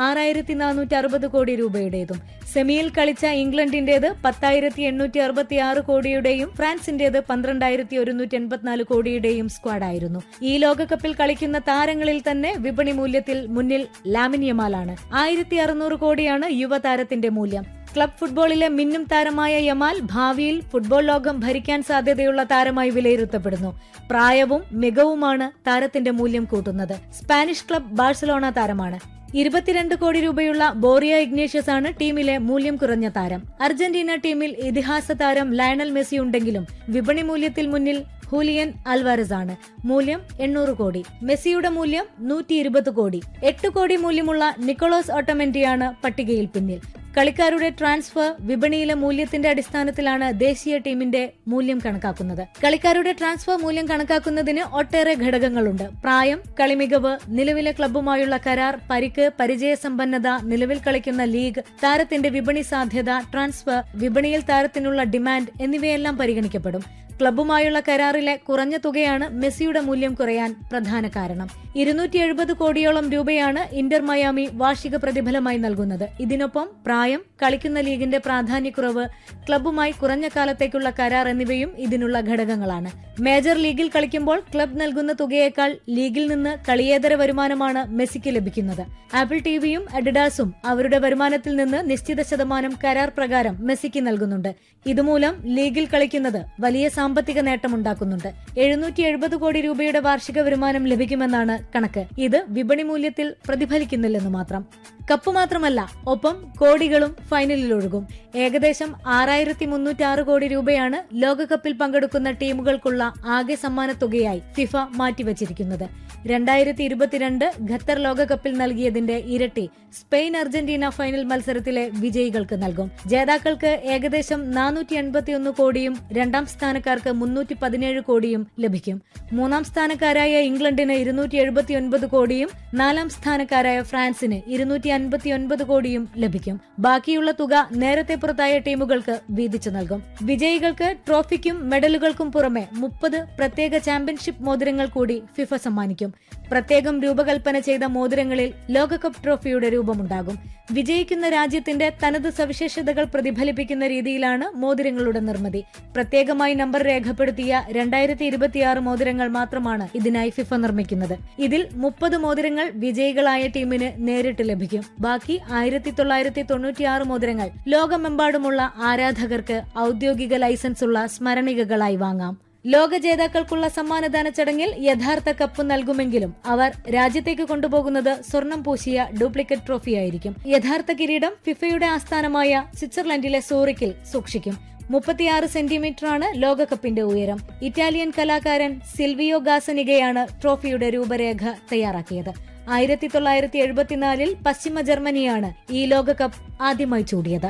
ആറായിരത്തി നാനൂറ്റി അറുപത് കോടി രൂപയുടേതും സെമിയിൽ കളിച്ച ഇംഗ്ലണ്ടിന്റേത് പത്തായിരത്തി എണ്ണൂറ്റി അറുപത്തി ആറ് കോടിയുടെയും ഫ്രാൻസിന്റേത് പന്ത്രണ്ടായിരത്തി ഒരുന്നൂറ്റി എൺപത്തിനാല് കോടിയുടെയും സ്ക്വാഡായിരുന്നു ഈ ലോകകപ്പിൽ കളിക്കുന്ന താരങ്ങളിൽ തന്നെ വിപണി മൂല്യത്തിൽ മുന്നിൽ ലാമിനിയമാലാണ് ആയിരത്തി അറുന്നൂറ് കോടിയാണ് യുവതാരത്തിന്റെ മൂല്യം ക്ലബ് ഫുട്ബോളിലെ മിന്നും താരമായ യമാൽ ഭാവിയിൽ ഫുട്ബോൾ ലോകം ഭരിക്കാൻ സാധ്യതയുള്ള താരമായി വിലയിരുത്തപ്പെടുന്നു പ്രായവും മികവുമാണ് താരത്തിന്റെ മൂല്യം കൂട്ടുന്നത് സ്പാനിഷ് ക്ലബ് ബാഴ്സലോണ താരമാണ് ഇരുപത്തിരണ്ട് കോടി രൂപയുള്ള ബോറിയ ഇഗ്നേഷ്യസ് ആണ് ടീമിലെ മൂല്യം കുറഞ്ഞ താരം അർജന്റീന ടീമിൽ ഇതിഹാസ താരം ലയണൽ മെസ്സി ഉണ്ടെങ്കിലും വിപണി മൂല്യത്തിൽ മുന്നിൽ ഹൂലിയൻ അൽവാരസ് ആണ് മൂല്യം എണ്ണൂറ് കോടി മെസ്സിയുടെ മൂല്യം നൂറ്റി ഇരുപത് കോടി എട്ട് കോടി മൂല്യമുള്ള നിക്കോളോസ് ഓട്ടോമെന്റിയാണ് പട്ടികയിൽ പിന്നിൽ കളിക്കാരുടെ ട്രാൻസ്ഫർ വിപണിയിലെ മൂല്യത്തിന്റെ അടിസ്ഥാനത്തിലാണ് ദേശീയ ടീമിന്റെ മൂല്യം കണക്കാക്കുന്നത് കളിക്കാരുടെ ട്രാൻസ്ഫർ മൂല്യം കണക്കാക്കുന്നതിന് ഒട്ടേറെ ഘടകങ്ങളുണ്ട് പ്രായം കളിമികവ് നിലവിലെ ക്ലബ്ബുമായുള്ള കരാർ പരിക്ക് പരിചയസമ്പന്നത നിലവിൽ കളിക്കുന്ന ലീഗ് താരത്തിന്റെ വിപണി സാധ്യത ട്രാൻസ്ഫർ വിപണിയിൽ താരത്തിനുള്ള ഡിമാൻഡ് എന്നിവയെല്ലാം പരിഗണിക്കപ്പെടും ക്ലബ്ബുമായുള്ള കരാറിലെ കുറഞ്ഞ തുകയാണ് മെസ്സിയുടെ മൂല്യം കുറയാൻ പ്രധാന കാരണം ഇരുന്നൂറ്റി എഴുപത് കോടിയോളം രൂപയാണ് ഇന്റർ മയാമി വാർഷിക പ്രതിഫലമായി നൽകുന്നത് ഇതിനൊപ്പം പ്രായം കളിക്കുന്ന ലീഗിന്റെ പ്രാധാന്യക്കുറവ് ക്ലബ്ബുമായി കുറഞ്ഞ കാലത്തേക്കുള്ള കരാർ എന്നിവയും ഇതിനുള്ള ഘടകങ്ങളാണ് മേജർ ലീഗിൽ കളിക്കുമ്പോൾ ക്ലബ് നൽകുന്ന തുകയേക്കാൾ ലീഗിൽ നിന്ന് കളിയേതര വരുമാനമാണ് മെസ്സിക്ക് ലഭിക്കുന്നത് ആപ്പിൾ ടിവിയും അഡിഡാസും അവരുടെ വരുമാനത്തിൽ നിന്ന് നിശ്ചിത ശതമാനം കരാർ പ്രകാരം മെസ്സിക്ക് നൽകുന്നുണ്ട് ഇതുമൂലം ലീഗിൽ കളിക്കുന്നത് വലിയ സാമ്പത്തിക നേട്ടമുണ്ടാക്കുന്നുണ്ട് എഴുന്നൂറ്റി എഴുപത് കോടി രൂപയുടെ വാർഷിക വരുമാനം ലഭിക്കുമെന്നാണ് കണക്ക് ഇത് വിപണി മൂല്യത്തിൽ പ്രതിഫലിക്കുന്നില്ലെന്ന് മാത്രം കപ്പ് മാത്രമല്ല ഒപ്പം കോടികളും ഫൈനലിൽ ഒഴുകും ഏകദേശം ആറായിരത്തി മുന്നൂറ്റി ആറ് കോടി രൂപയാണ് ലോകകപ്പിൽ പങ്കെടുക്കുന്ന ടീമുകൾക്കുള്ള ആകെ സമ്മാനത്തുകയായി ഫിഫ മാറ്റിവച്ചിരിക്കുന്നത് രണ്ടായിരത്തി ഇരുപത്തിരണ്ട് ഖത്തർ ലോകകപ്പിൽ നൽകിയതിന്റെ ഇരട്ടി സ്പെയിൻ അർജന്റീന ഫൈനൽ മത്സരത്തിലെ വിജയികൾക്ക് നൽകും ജേതാക്കൾക്ക് ഏകദേശം നാനൂറ്റി എൺപത്തിയൊന്ന് കോടിയും രണ്ടാം സ്ഥാനക്കാർക്ക് മുന്നൂറ്റി പതിനേഴ് കോടിയും ലഭിക്കും മൂന്നാം സ്ഥാനക്കാരായ ഇംഗ്ലണ്ടിന് ഇരുന്നൂറ്റി എഴുപത്തിയൊൻപത് കോടിയും നാലാം സ്ഥാനക്കാരായ ഫ്രാൻസിന് ഇരുന്നൂറ്റി അൻപത്തിയൊൻപത് കോടിയും ലഭിക്കും ബാക്കിയുള്ള തുക നേരത്തെ പുറത്തായ ടീമുകൾക്ക് വീതിച്ചു നൽകും വിജയികൾക്ക് ട്രോഫിക്കും മെഡലുകൾക്കും പുറമെ മുപ്പത് പ്രത്യേക ചാമ്പ്യൻഷിപ്പ് മോതിരങ്ങൾ കൂടി ഫിഫ സമ്മാനിക്കും പ്രത്യേകം രൂപകൽപ്പന ചെയ്ത മോതിരങ്ങളിൽ ലോകകപ്പ് ട്രോഫിയുടെ രൂപമുണ്ടാകും വിജയിക്കുന്ന രാജ്യത്തിന്റെ തനത് സവിശേഷതകൾ പ്രതിഫലിപ്പിക്കുന്ന രീതിയിലാണ് മോതിരങ്ങളുടെ നിർമ്മിതി പ്രത്യേകമായി നമ്പർ രേഖപ്പെടുത്തിയ രണ്ടായിരത്തി ഇരുപത്തിയാറ് മോതിരങ്ങൾ മാത്രമാണ് ഇതിനായി ഫിഫ നിർമ്മിക്കുന്നത് ഇതിൽ മുപ്പത് മോതിരങ്ങൾ വിജയികളായ ടീമിന് നേരിട്ട് ലഭിക്കും ബാക്കി ആയിരത്തി തൊള്ളായിരത്തി തൊണ്ണൂറ്റിയാറ് മോതിരങ്ങൾ ലോകമെമ്പാടുമുള്ള ആരാധകർക്ക് ഔദ്യോഗിക ലൈസൻസ് ഉള്ള സ്മരണികകളായി വാങ്ങാം ലോക ജേതാക്കൾക്കുള്ള സമ്മാനദാന ചടങ്ങിൽ യഥാർത്ഥ കപ്പ് നൽകുമെങ്കിലും അവർ രാജ്യത്തേക്ക് കൊണ്ടുപോകുന്നത് സ്വർണം പൂശിയ ഡ്യൂപ്ലിക്കേറ്റ് ട്രോഫിയായിരിക്കും യഥാർത്ഥ കിരീടം ഫിഫയുടെ ആസ്ഥാനമായ സ്വിറ്റ്സർലൻഡിലെ സൂറിക്കിൽ സൂക്ഷിക്കും മുപ്പത്തിയാറ് സെന്റിമീറ്ററാണ് ലോകകപ്പിന്റെ ഉയരം ഇറ്റാലിയൻ കലാകാരൻ സിൽവിയോ ഗാസനികയാണ് ട്രോഫിയുടെ രൂപരേഖ തയ്യാറാക്കിയത് ആയിരത്തി തൊള്ളായിരത്തി എഴുപത്തിനാലിൽ പശ്ചിമ ജർമ്മനിയാണ് ഈ ലോകകപ്പ് ആദ്യമായി ചൂടിയത്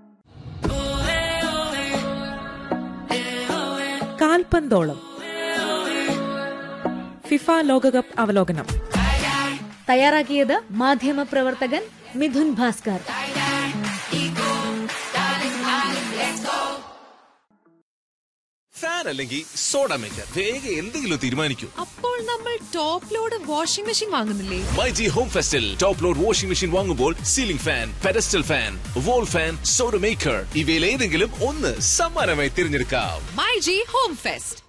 കാൽപന്തോളം ഫിഫ ലോകകപ്പ് അവലോകനം തയ്യാറാക്കിയത് മാധ്യമ പ്രവർത്തകൻ മിഥുൻ ഭാസ്കർ ഫാൻ അല്ലെങ്കിൽ സോഡ മേക്കർ വേഗം എന്തെങ്കിലും തീരുമാനിക്കൂ അപ്പോൾ നമ്മൾ ടോപ്പ് ലോഡ് വാഷിംഗ് മെഷീൻ വാങ്ങുന്നില്ലേ മൈജി ഹോം ഫെസ്റ്റിൽ ടോപ്പ് ലോഡ് വാഷിംഗ് മെഷീൻ വാങ്ങുമ്പോൾ ceiling fan pedestal fan wall fan soda maker ഇവയിൽ ഏതെങ്കിലും ഒന്ന് സമ്മാനമായി തിരഞ്ഞെടുക്കാം മൈ ജി ഹോം ഫെസ്റ്റ്